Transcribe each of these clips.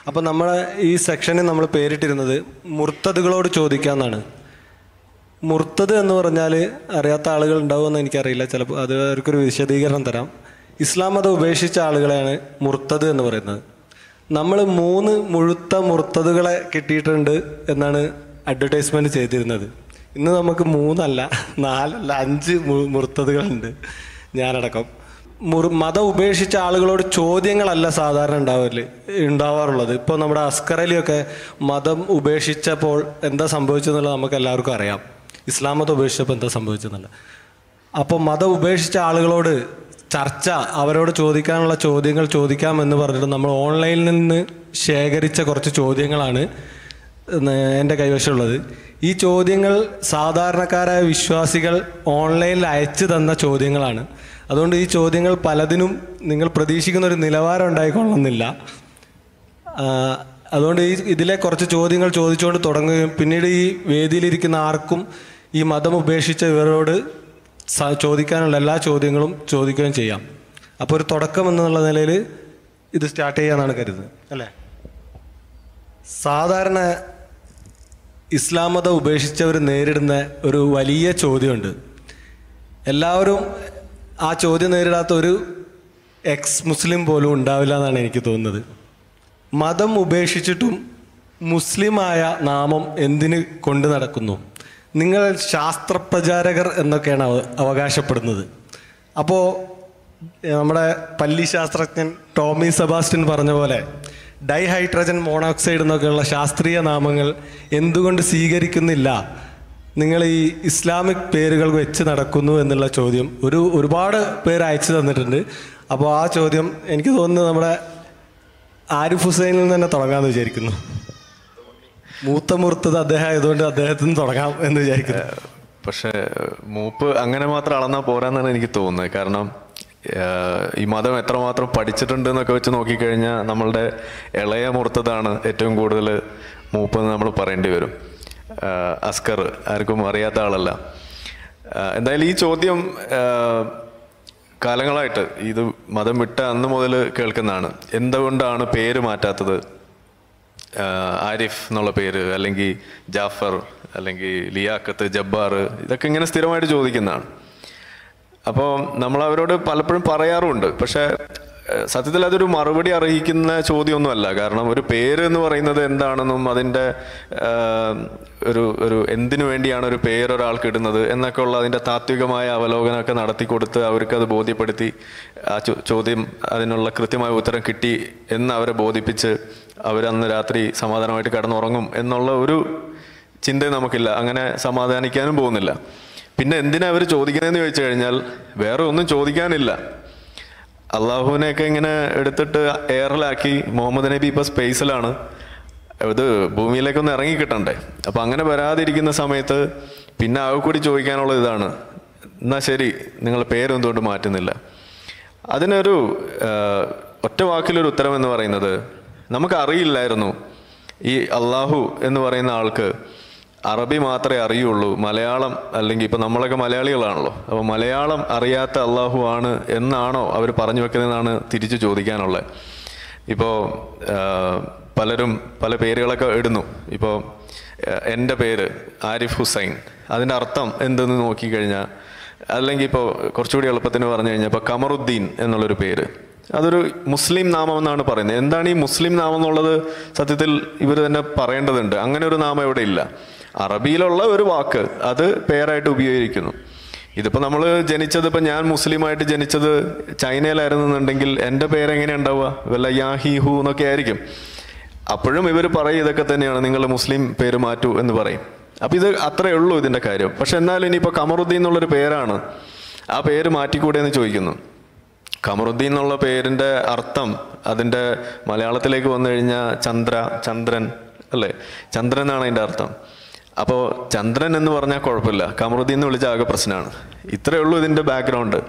അപ്പോൾ നമ്മളെ ഈ സെക്ഷനിൽ നമ്മൾ പേരിട്ടിരുന്നത് മുർത്തതുകളോട് ചോദിക്കാമെന്നാണ് മുർത്തത് എന്ന് പറഞ്ഞാൽ അറിയാത്ത ആളുകൾ ഉണ്ടാവുമെന്ന് എനിക്കറിയില്ല ചിലപ്പോൾ അത് അവർക്കൊരു വിശദീകരണം തരാം ഇസ്ലാം മതം ഉപേക്ഷിച്ച ആളുകളെയാണ് മുർത്തത് എന്ന് പറയുന്നത് നമ്മൾ മൂന്ന് മുഴുത്ത മുർത്തതുകളെ കിട്ടിയിട്ടുണ്ട് എന്നാണ് അഡ്വർടൈസ്മെൻറ്റ് ചെയ്തിരുന്നത് ഇന്ന് നമുക്ക് മൂന്നല്ല നാലല്ല അഞ്ച് മു- മുർത്തതുകളുണ്ട് ഞാനടക്കം മുർ മതം ഉപേക്ഷിച്ച ആളുകളോട് ചോദ്യങ്ങളല്ല സാധാരണ ഉണ്ടാവല് ഉണ്ടാവാറുള്ളത് ഇപ്പോൾ നമ്മുടെ അസ്കർ അലിയൊക്കെ മതം ഉപേക്ഷിച്ചപ്പോൾ എന്താ സംഭവിച്ചതെന്നുള്ളത് നമുക്ക് എല്ലാവർക്കും അറിയാം ഇസ്ലാം മതം ഉപേക്ഷിച്ചപ്പോൾ എന്താ സംഭവിച്ചെന്നുള്ളത് അപ്പോൾ മതം ഉപേക്ഷിച്ച ആളുകളോട് ചർച്ച അവരോട് ചോദിക്കാനുള്ള ചോദ്യങ്ങൾ ചോദിക്കാം എന്ന് പറഞ്ഞിട്ട് നമ്മൾ ഓൺലൈനിൽ നിന്ന് ശേഖരിച്ച കുറച്ച് ചോദ്യങ്ങളാണ് എൻ്റെ കൈവശമുള്ളത് ഈ ചോദ്യങ്ങൾ സാധാരണക്കാരായ വിശ്വാസികൾ ഓൺലൈനിൽ അയച്ചു തന്ന ചോദ്യങ്ങളാണ് അതുകൊണ്ട് ഈ ചോദ്യങ്ങൾ പലതിനും നിങ്ങൾ പ്രതീക്ഷിക്കുന്ന ഒരു നിലവാരം ഉണ്ടായിക്കൊള്ളുന്നില്ല ആ, അതുകൊണ്ട് ഈ ഇതിലെ കുറച്ച് ചോദ്യങ്ങൾ ചോദിച്ചുകൊണ്ട് തുടങ്ങുകയും പിന്നീട് ഈ വേദിയിലിരിക്കുന്ന ആർക്കും ഈ മതം ഉപേക്ഷിച്ച ഇവരോട് സ- ചോദിക്കാനുള്ള എല്ലാ ചോദ്യങ്ങളും ചോദിക്കുകയും ചെയ്യാം അപ്പോൾ ഒരു തുടക്കം എന്നുള്ള നിലയിൽ ഇത് സ്റ്റാർട്ട് ചെയ്യാന്നാണ് കരുതുന്നത് അല്ലേ സാധാരണ ഇസ്ലാം മതം ഉപേക്ഷിച്ചവർ നേരിടുന്ന ഒരു വലിയ ചോദ്യമുണ്ട് എല്ലാവരും ആ ചോദ്യം നേരിടാത്ത ഒരു എക്സ് മുസ്ലിം പോലും ഉണ്ടാവില്ല എന്നാണ് എനിക്ക് തോന്നുന്നത് മതം ഉപേക്ഷിച്ചിട്ടും മുസ്ലിമായ നാമം എന്തിന് കൊണ്ടു നടക്കുന്നു നിങ്ങൾ ശാസ്ത്രപ്രചാരകർ എന്നൊക്കെയാണ് അവ- അവകാശപ്പെടുന്നത് അപ്പോൾ നമ്മുടെ പല്ലി ശാസ്ത്രജ്ഞൻ ടോമി സെബാസ്റ്റ്യൻ പറഞ്ഞ പോലെ ഡൈഹൈഡ്രജൻ മോണോക്സൈഡ് എന്നൊക്കെയുള്ള ശാസ്ത്രീയ നാമങ്ങൾ എന്തുകൊണ്ട് സ്വീകരിക്കുന്നില്ല നിങ്ങൾ ഈ ഇസ്ലാമിക് പേരുകൾ വെച്ച് നടക്കുന്നു എന്നുള്ള ചോദ്യം ഒരു ഒരുപാട് പേര് അയച്ചു തന്നിട്ടുണ്ട് അപ്പോൾ ആ ചോദ്യം എനിക്ക് തോന്നുന്നത് നമ്മുടെ ആരിഫ് ഹുസൈനിൽ നിന്ന് തന്നെ തുടങ്ങാമെന്ന് വിചാരിക്കുന്നു മൂത്ത മുഹൂർത്തത് അദ്ദേഹം ആയതുകൊണ്ട് അദ്ദേഹത്തിന് നിന്ന് തുടങ്ങാം എന്ന് വിചാരിക്കുന്നു പക്ഷെ മൂപ്പ് അങ്ങനെ മാത്രം അളന്നാൽ പോരാന്നാണ് എനിക്ക് തോന്നുന്നത് കാരണം ഏഹ്, ഈ മതം എത്രമാത്രം പഠിച്ചിട്ടുണ്ട് എന്നൊക്കെ വെച്ച് നോക്കിക്കഴിഞ്ഞാൽ നമ്മളുടെ ഇളയ മുഹൂർത്തതാണ് ഏറ്റവും കൂടുതൽ മൂപ്പ് എന്ന് നമ്മൾ പറയേണ്ടി വരും ഏഹ്, അസ്കർ ആർക്കും അറിയാത്ത ആളല്ല ഏഹ്, എന്തായാലും ഈ ചോദ്യം ഏഹ്, കാലങ്ങളായിട്ട് ഇത് മതം വിട്ട അന്ന് മുതൽ കേൾക്കുന്നതാണ് എന്തുകൊണ്ടാണ് പേര് മാറ്റാത്തത് ആഹ് ആരിഫ് എന്നുള്ള പേര് അല്ലെങ്കിൽ ജാഫർ അല്ലെങ്കിൽ ലിയാക്കത്ത് ജബ്ബാർ ഇതൊക്കെ ഇങ്ങനെ സ്ഥിരമായിട്ട് ചോദിക്കുന്നതാണ് അപ്പോൾ നമ്മൾ അവരോട് പലപ്പോഴും പറയാറുമുണ്ട് പക്ഷേ ഏഹ് സത്യത്തിൽ അതൊരു മറുപടി അർഹിക്കുന്ന ചോദ്യമൊന്നുമല്ല കാരണം ഒരു പേര് എന്ന് പറയുന്നത് എന്താണെന്നും അതിൻ്റെ ആഹ് ഒരു ഒരു എന്തിനു വേണ്ടിയാണ് ഒരു പേര് ഒരാൾക്ക് ഇടുന്നത് എന്നൊക്കെ ഉള്ള അതിൻ്റെ താത്വികമായ അവലോകനമൊക്കെ നടത്തി കൊടുത്ത് അവർക്കത് ബോധ്യപ്പെടുത്തി ആ ചോ- ചോദ്യം അതിനുള്ള കൃത്യമായ ഉത്തരം കിട്ടി എന്ന് അവരെ ബോധിപ്പിച്ച് അവരന്ന് രാത്രി സമാധാനമായിട്ട് കിടന്നുറങ്ങും എന്നുള്ള ഒരു ചിന്തയും നമുക്കില്ല അങ്ങനെ സമാധാനിക്കാനും പോകുന്നില്ല പിന്നെ എന്തിനാ അവർ ചോദിക്കുന്നതെന്ന് ചോദിച്ചു കഴിഞ്ഞാൽ വേറെ ഒന്നും ചോദിക്കാനില്ല അള്ളാഹുവിനെയൊക്കെ ഇങ്ങനെ എടുത്തിട്ട് എയറിലാക്കി മുഹമ്മദ് നബി ഇപ്പോൾ സ്പേസിലാണ് ഇത് ഭൂമിയിലേക്കൊന്ന് ഇറങ്ങി കിട്ടണ്ടേ അപ്പം അങ്ങനെ വരാതിരിക്കുന്ന സമയത്ത് പിന്നെ ആകെ കൂടി ചോദിക്കാനുള്ള ഇതാണ് എന്നാ ശരി നിങ്ങളുടെ പേരെന്തുകൊണ്ട് മാറ്റുന്നില്ല അതിനൊരു ആ, ഒറ്റ വാക്കിലൊരു ഉത്തരം എന്ന് പറയുന്നത് നമുക്ക് അറിയില്ലായിരുന്നു ഈ അള്ളാഹു എന്ന് പറയുന്ന ആൾക്ക് അറബി മാത്രമേ അറിയുള്ളൂ മലയാളം അല്ലെങ്കിൽ ഇപ്പം നമ്മളൊക്കെ മലയാളികളാണല്ലോ അപ്പോൾ മലയാളം അറിയാത്ത അള്ളാഹു ആണ് എന്നാണോ അവർ പറഞ്ഞു വെക്കുന്നതെന്നാണ് തിരിച്ചു ചോദിക്കാനുള്ളത് ഇപ്പോൾ പലരും പല പേരുകളൊക്കെ ഇടുന്നു ഇപ്പോൾ എൻ്റെ പേര് ആരിഫ് ഹുസൈൻ അതിൻ്റെ അർത്ഥം എന്തെന്ന് നോക്കിക്കഴിഞ്ഞാൽ അല്ലെങ്കിൽ ഇപ്പോൾ കുറച്ചുകൂടി എളുപ്പത്തിന് പറഞ്ഞു കഴിഞ്ഞാൽ ഇപ്പോൾ കമറുദ്ദീൻ എന്നുള്ളൊരു പേര് അതൊരു മുസ്ലിം നാമം എന്നാണ് പറയുന്നത് എന്താണ് ഈ മുസ്ലിം നാമം എന്നുള്ളത് സത്യത്തിൽ ഇവർ തന്നെ പറയേണ്ടതുണ്ട് അങ്ങനെ ഒരു നാമം ഇവിടെ ഇല്ല അറബിയിലുള്ള ഒരു വാക്ക് അത് പേരായിട്ട് ഉപയോഗിക്കുന്നു ഇതിപ്പോൾ നമ്മൾ ജനിച്ചത് ഇപ്പം ഞാൻ മുസ്ലിമായിട്ട് ജനിച്ചത് ചൈനയിലായിരുന്നുണ്ടെങ്കിൽ എൻ്റെ പേരെങ്ങനെ ഉണ്ടാവുക വല്ല യാഹി ഹു എന്നൊക്കെ ആയിരിക്കും അപ്പോഴും ഇവർ പറയും ഇതൊക്കെ തന്നെയാണ് നിങ്ങൾ മുസ്ലിം പേര് മാറ്റൂ എന്ന് പറയും അപ്പം ഇത് അത്രയേ ഉള്ളൂ ഇതിൻ്റെ കാര്യം പക്ഷെ എന്നാലും ഇനിയിപ്പോൾ കമറുദ്ദീൻ എന്നുള്ളൊരു പേരാണ് ആ പേര് മാറ്റിക്കൂടെ എന്ന് ചോദിക്കുന്നു കമറുദ്ദീൻ എന്നുള്ള പേരിൻ്റെ അർത്ഥം അതിൻ്റെ മലയാളത്തിലേക്ക് വന്നു കഴിഞ്ഞാൽ ചന്ദ്ര ചന്ദ്രൻ അല്ലേ ചന്ദ്രൻ എന്നാണ് അതിൻ്റെ അർത്ഥം അപ്പോൾ ചന്ദ്രൻ എന്ന് പറഞ്ഞാൽ കുഴപ്പമില്ല കമറുദ്ദീൻ എന്ന് വിളിച്ചാൽ ആകെ പ്രശ്നമാണ് ഇത്രയേ ഉള്ളൂ ഇതിൻ്റെ ബാക്ക്ഗ്രൗണ്ട്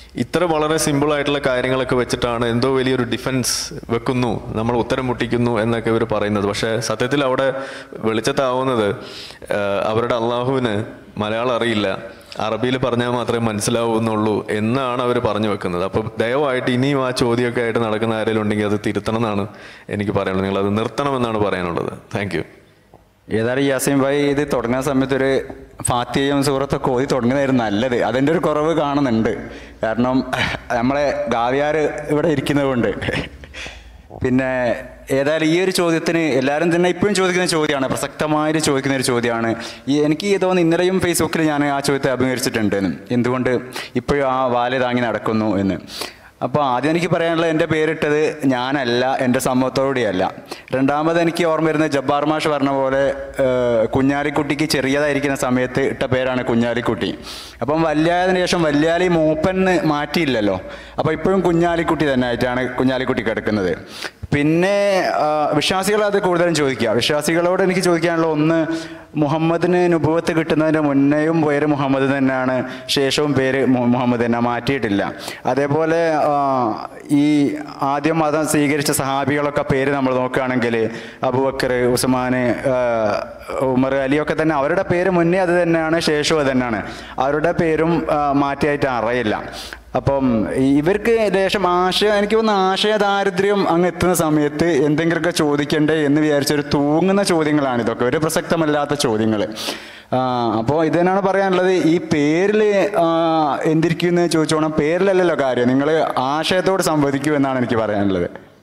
ഇത്ര വളരെ സിമ്പിൾ ആയിട്ടുള്ള കാര്യങ്ങളൊക്കെ വെച്ചിട്ടാണ് എന്തോ വലിയൊരു ഡിഫൻസ് വെക്കുന്നു നമ്മൾ ഉത്തരം മുട്ടിക്കുന്നു എന്നൊക്കെ ഇവർ പറയുന്നത് പക്ഷേ സത്യത്തിൽ അവിടെ വെളിച്ചത്താവുന്നത് ആഹ് അവരുടെ അള്ളാഹുവിന് മലയാളം അറിയില്ല അറബിയിൽ പറഞ്ഞാൽ മാത്രമേ മനസ്സിലാവുന്നുള്ളൂ എന്നാണ് അവർ പറഞ്ഞു വെക്കുന്നത് അപ്പം ദയവായിട്ട് ഇനിയും ആ ചോദ്യമൊക്കെ ആയിട്ട് നടക്കുന്ന ആരെങ്കിലും ഉണ്ടെങ്കിൽ അത് തിരുത്തണം എന്നാണ് എനിക്ക് പറയാനുള്ളത് നിങ്ങൾ അത് നിർത്തണമെന്നാണ് പറയാനുള്ളത് താങ്ക് യു ഏതായാലും യാസീൻ ഭായി ഇത് തുടങ്ങുന്ന സമയത്ത് ഒരു ഫാത്തിയും സൂറത്തൊക്കെ ഓതി തുടങ്ങുന്നതായിരുന്നു നല്ലത് അതിൻ്റെ ഒരു കുറവ് കാണുന്നുണ്ട് കാരണം നമ്മളെ ഗാവിയാർ ഇവിടെ ഇരിക്കുന്നത് കൊണ്ട് പിന്നെ ഏതായാലും ഈ ഒരു ചോദ്യത്തിന് എല്ലാവരും തന്നെ ഇപ്പോഴും ചോദിക്കുന്ന ചോദ്യമാണ് പ്രസക്തമായിട്ട് ചോദിക്കുന്ന ഒരു ചോദ്യമാണ് ഈ എനിക്ക് തോന്നുന്നു ഇന്നലെയും ഫേസ്ബുക്കിൽ ഞാൻ ആ ചോദ്യത്തെ അഭിമുഖീകരിച്ചിട്ടുണ്ട് എന്ന്. എന്തുകൊണ്ട് ഇപ്പോഴും ആ വാല് താങ്ങി നടക്കുന്നു എന്ന് അപ്പോൾ ആദ്യം എനിക്ക് പറയാനുള്ളത് എൻ്റെ പേരിട്ടത് ഞാനല്ല എൻ്റെ സമൂഹത്തോടെയല്ല രണ്ടാമത് എനിക്ക് ഓർമ്മ വരുന്നത് ജബ്ബാർ മാഷ് പറഞ്ഞ പോലെ ഏഹ്, കുഞ്ഞാലിക്കുട്ടിക്ക് ചെറിയതായിരിക്കുന്ന സമയത്ത് ഇട്ട പേരാണ് കുഞ്ഞാലിക്കുട്ടി അപ്പം വല്യായതിനു ശേഷം വല്യാലി മൂപ്പന്ന് മാറ്റിയില്ലല്ലോ അപ്പോൾ ഇപ്പോഴും കുഞ്ഞാലിക്കുട്ടി തന്നെ ആയിട്ടാണ് കുഞ്ഞാലിക്കുട്ടി കിടക്കുന്നത് പിന്നെ ആ, വിശ്വാസികൾ അത് കൂടുതലും ചോദിക്കുക വിശ്വാസികളോട് എനിക്ക് ചോദിക്കാനുള്ള ഒന്ന് മുഹമ്മദിന് നുപുവത്ത് കിട്ടുന്നതിന് മുന്നേയും പേര് മുഹമ്മദ് തന്നെയാണ് ശേഷവും പേര് മു- മുഹമ്മദ് തന്നെ മാറ്റിയിട്ടില്ല അതേപോലെ ആ, ഈ ആദ്യം മതം സ്വീകരിച്ച സഹാബികളൊക്കെ പേര് നമ്മൾ നോക്കുകയാണെങ്കിൽ അബുബക്കർ ഉസ്മാൻ ആ, ഉമർ അലിയൊക്കെ തന്നെ അവരുടെ പേര് മുന്നേ അത് തന്നെയാണ് ശേഷവും അത് തന്നെയാണ് അവരുടെ പേരും ആ, മാറ്റിയായിട്ട് അറിയില്ല അപ്പം ഈ- ഇവർക്ക് ലേശം ആശയ എനിക്ക് തോന്നുന്നു ആശയ ദാരിദ്ര്യം അങ്ങ് എത്തുന്ന സമയത്ത് എന്തെങ്കിലുമൊക്കെ ചോദിക്കണ്ടേ എന്ന് വിചാരിച്ചൊരു തൂങ്ങുന്ന ചോദ്യങ്ങളാണ് ഇതൊക്കെ ഒരു പ്രസക്തമല്ലാത്ത ചോദ്യങ്ങൾ അപ്പോൾ ഇത് തന്നെയാണ് പറയാനുള്ളത് ഈ പേരിൽ എന്തിരിക്കുന്നു ചോദിച്ചോണം പേരിലല്ലല്ലോ കാര്യം നിങ്ങൾ ആശയത്തോട് സംവദിക്കൂ എന്നാണ് എനിക്ക് പറയാനുള്ളത്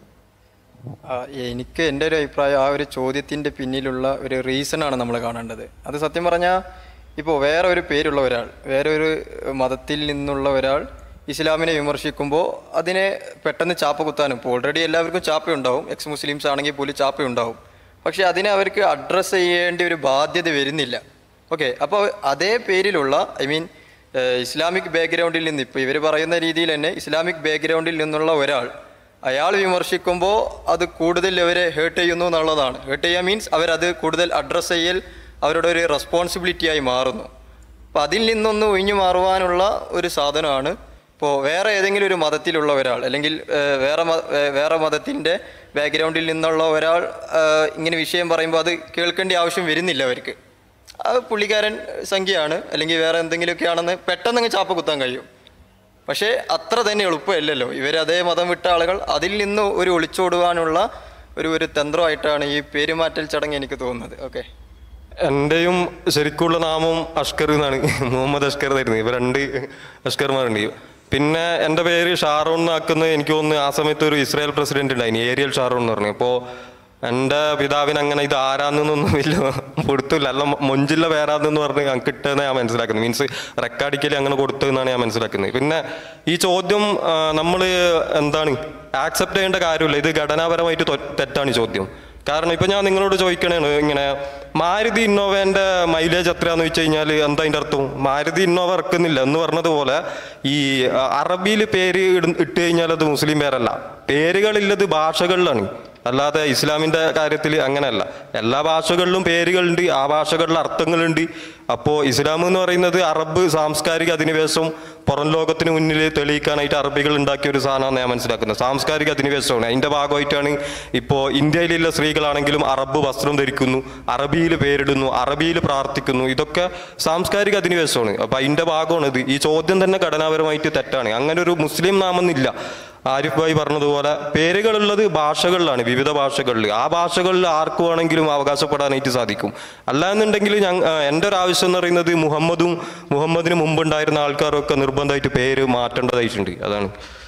ആ, എനിക്ക് എൻ്റെ ഒരു അഭിപ്രായം ആ ഒരു ചോദ്യത്തിൻ്റെ പിന്നിലുള്ള ഒരു റീസണാണ് നമ്മൾ കാണേണ്ടത് അത് സത്യം പറഞ്ഞാൽ ഇപ്പോൾ വേറെ ഒരു പേരുള്ള ഒരാൾ വേറെ ഒരു മതത്തിൽ നിന്നുള്ള ഒരാൾ ഇസ്ലാമിനെ വിമർശിക്കുമ്പോൾ അതിനെ പെട്ടെന്ന് ചാപ്പ കുത്താനും ഇപ്പോൾ ഓൾറെഡി എല്ലാവർക്കും ചാപ്പയുണ്ടാവും എക്സ് മുസ്ലിംസ് ആണെങ്കിൽ പോലും ചാപ്പയുണ്ടാവും പക്ഷേ അതിനെ അവർക്ക് അഡ്രസ്സ് ചെയ്യേണ്ട ഒരു ബാധ്യത വരുന്നില്ല ഓക്കെ അപ്പോൾ അതേ പേരിലുള്ള ഐ മീൻ ഇസ്ലാമിക് ബാക്ക്ഗ്രൗണ്ടിൽ നിന്ന് ഇപ്പോൾ ഇവർ പറയുന്ന രീതിയിൽ തന്നെ ഇസ്ലാമിക് ബാക്ക്ഗ്രൗണ്ടിൽ നിന്നുള്ള ഒരാൾ അയാൾ വിമർശിക്കുമ്പോൾ അത് കൂടുതൽ അവരെ ഹേർട്ട് ചെയ്യുന്നു എന്നുള്ളതാണ് ഹേർട്ട് ചെയ്യുക മീൻസ് അവരത് കൂടുതൽ അഡ്രസ്സ് ചെയ്യൽ അവരുടെ ഒരു റെസ്പോൺസിബിലിറ്റി ആയി മാറുന്നു അപ്പോൾ അതിൽ നിന്നൊന്ന് ഒഴിഞ്ഞു മാറുവാനുള്ള ഒരു സാധനമാണ് ഇപ്പോൾ വേറെ ഏതെങ്കിലും ഒരു മതത്തിലുള്ള ഒരാൾ അല്ലെങ്കിൽ ഏഹ്, വേറെ മ- ഏഹ്, വേറെ മതത്തിൻ്റെ ബാക്ക്ഗ്രൗണ്ടിൽ നിന്നുള്ള ഒരാൾ ഏഹ്, ഇങ്ങനെ വിഷയം പറയുമ്പോൾ അത് കേൾക്കേണ്ട ആവശ്യം വരുന്നില്ല അവർക്ക് അത് പുള്ളിക്കാരൻ സംഖ്യയാണ് അല്ലെങ്കിൽ വേറെ എന്തെങ്കിലുമൊക്കെ ആണെന്ന് പെട്ടെന്ന് അങ്ങ് ചാപ്പ കുത്താൻ കഴിയും പക്ഷേ അത്ര തന്നെ എളുപ്പമല്ലല്ലോ ഇവർ അതേ മതം വിട്ട ആളുകൾ അതിൽ നിന്ന് ഒരു ഒളിച്ചോടുവാനുള്ള ഒരു ഒരു തന്ത്രമായിട്ടാണ് ഈ പേരുമാറ്റൽ ചടങ്ങ് എനിക്ക് തോന്നുന്നത് ഓക്കെ എൻ്റെയും ശരിക്കുള്ള നാമം അഷ്കർ എന്നാണ് മുഹമ്മദ് അഷ്കർ എന്നായിരുന്നു ഇവ രണ്ട് അഷ്കർമാരുണ്ട് പിന്നെ എൻ്റെ പേര് ഷാറോൺ എന്നാക്കുന്നത് എനിക്ക് തോന്നുന്നു ആ സമയത്ത് ഒരു ഇസ്രായേൽ പ്രസിഡന്റ് ഉണ്ടായിന് ഏരിയൽ ഷാറോൺ എന്ന് പറഞ്ഞു അപ്പോൾ എൻ്റെ പിതാവിന് അങ്ങനെ ഇത് ആരാന്നൊന്നും വലിയ കൊടുത്തില്ല അല്ല മൊഞ്ചില്ല പേരാന്നെന്ന് പറഞ്ഞ് ഞാൻ കിട്ടുമെന്ന് ഞാൻ മനസ്സിലാക്കുന്നത് മീൻസ് റെക്കാർഡിക്കലി അങ്ങനെ കൊടുത്തു എന്നാണ് ഞാൻ മനസ്സിലാക്കുന്നത് പിന്നെ ഈ ചോദ്യം നമ്മൾ എന്താണ് ആക്സെപ്റ്റ് ചെയ്യേണ്ട കാര്യമില്ല ഇത് ഘടനാപരമായിട്ട് തൊ- തെറ്റാണ് ഈ ചോദ്യം കാരണം ഇപ്പൊ ഞാൻ നിങ്ങളോട് ചോദിക്കണേണ് ഇങ്ങനെ മാരുതി ഇന്നോവേന്റെ മൈലേജ് എത്രയാന്ന് വെച്ച് കഴിഞ്ഞാൽ എന്താ അതിന്റെ അർത്ഥം മാരുതി ഇന്നോവ ഇറക്കുന്നില്ല എന്ന് പറഞ്ഞതുപോലെ ഈ അറബിയിൽ പേര് ഇട- ഇട്ട് കഴിഞ്ഞാൽ അത് മുസ്ലിം പേരല്ല പേരുകളില്ലത് ഭാഷകളിലാണ് അല്ലാതെ ഇസ്ലാമിന്റെ കാര്യത്തിൽ അങ്ങനെയല്ല എല്ലാ ഭാഷകളിലും പേരുകളുണ്ട് ആ ഭാഷകളിൽ അർത്ഥങ്ങളുണ്ട് അപ്പോൾ ഇസ്ലാം എന്ന് പറയുന്നത് അറബ് സാംസ്കാരിക അധിനിവേശം പുറം ലോകത്തിന് മുന്നിൽ തെളിയിക്കാനായിട്ട് അറബികൾ ഉണ്ടാക്കിയ ഒരു സാധനമാണ് ഞാൻ മനസ്സിലാക്കുന്നത് സാംസ്കാരിക അധിനിവേശമാണ് അതിന്റെ ഭാഗമായിട്ടാണ് ഇപ്പോൾ ഇന്ത്യയിലുള്ള സ്ത്രീകളാണെങ്കിലും അറബ് വസ്ത്രം ധരിക്കുന്നു അറബിയിൽ പേരിടുന്നു അറബിയിൽ പ്രാർത്ഥിക്കുന്നു ഇതൊക്കെ സാംസ്കാരിക അധിനിവേശമാണ് അപ്പൊ അതിന്റെ ഭാഗമാണ് ഇത് ഈ ചോദ്യം തന്നെ ഘടനാപരമായിട്ട് തെറ്റാണ് അങ്ങനെ ഒരു മുസ്ലിം നാമെന്നില്ല ആരിഫ് ഭായി പറഞ്ഞതുപോലെ പേരുകളുള്ളത് ഭാഷകളിലാണ് വിവിധ ഭാഷകളിൽ ആ ഭാഷകളിൽ ആർക്ക് വേണമെങ്കിലും അവകാശപ്പെടാനായിട്ട് സാധിക്കും അല്ല എന്നുണ്ടെങ്കിൽ ഞാൻ എൻ്റെ ഒരു ആവശ്യം എന്ന് പറയുന്നത് മുഹമ്മദും മുഹമ്മദിന് മുമ്പുണ്ടായിരുന്ന ആൾക്കാരൊക്കെ നിർബന്ധമായിട്ട് പേര് മാറ്റേണ്ടതായിട്ടുണ്ട് അതാണ്